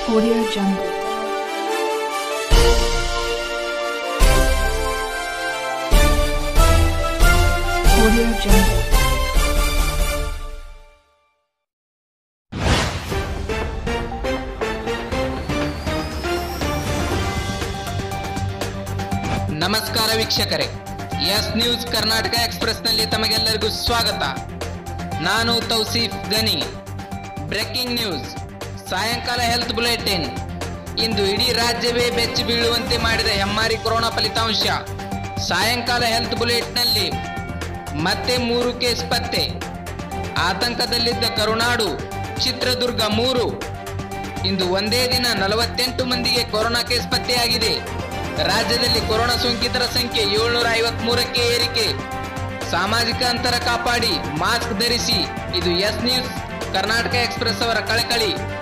Audio Jungle. Audio Jungle. ನಮಸ್ಕಾರ ವೀಕ್ಷಕರೇ S news Karnataka ಎಕ್ಸ್ಪ್ರೆಸ್ನಲ್ಲಿ ತಮಗೆಲ್ಲರಿಗೂ ಸ್ವಾಗತ ನಾನು ತೌಸೀಫ್ ಗನಿ ಬ್ರೇಕಿಂಗ್ ನ್ಯೂಸ್ ಸಾಯಂಕಾಲ ಹೆಲ್ತ್ ಬುಲೆಟಿನ್ ಇಂದು ಇಡೀ ರಾಜ್ಯವೇ ಬೆಚ್ಚಿ ಬೀಳುವಂತೆ ಮಾಡಿದ ಹೆಮ್ಮಾರಿ ಕೊರೋನಾ ಫಲಿತಾಂಶ ಸಾಯಂಕಾಲ ಹೆಲ್ತ್ ಬುಲೆಟ್ನಲ್ಲಿ ಮತ್ತೆ ಮೂರು ಕೇಸ್ ಪತ್ತೆ ಆತಂಕದಲ್ಲಿದ್ದ ಕರುನಾಡು ಚಿತ್ರದುರ್ಗ ಮೂರು ಇಂದು ಒಂದೇ ದಿನ ನಲವತ್ತೆಂಟು ಮಂದಿಗೆ ಕೊರೋನಾ ಕೇಸ್ ಪತ್ತೆಯಾಗಿದೆ ರಾಜ್ಯದಲ್ಲಿ ಕೊರೋನಾ ಸೋಂಕಿತರ ಸಂಖ್ಯೆ ಏಳ್ನೂರ ಐವತ್ಮೂರಕ್ಕೆ ಏರಿಕೆ ಸಾಮಾಜಿಕ ಅಂತರ ಕಾಪಾಡಿ ಮಾಸ್ಕ್ ಧರಿಸಿ ಇದು ಎಸ್ ನ್ಯೂಸ್ ಕರ್ನಾಟಕ ಎಕ್ಸ್ಪ್ರೆಸ್ ಅವರ ಕಳಕಳಿ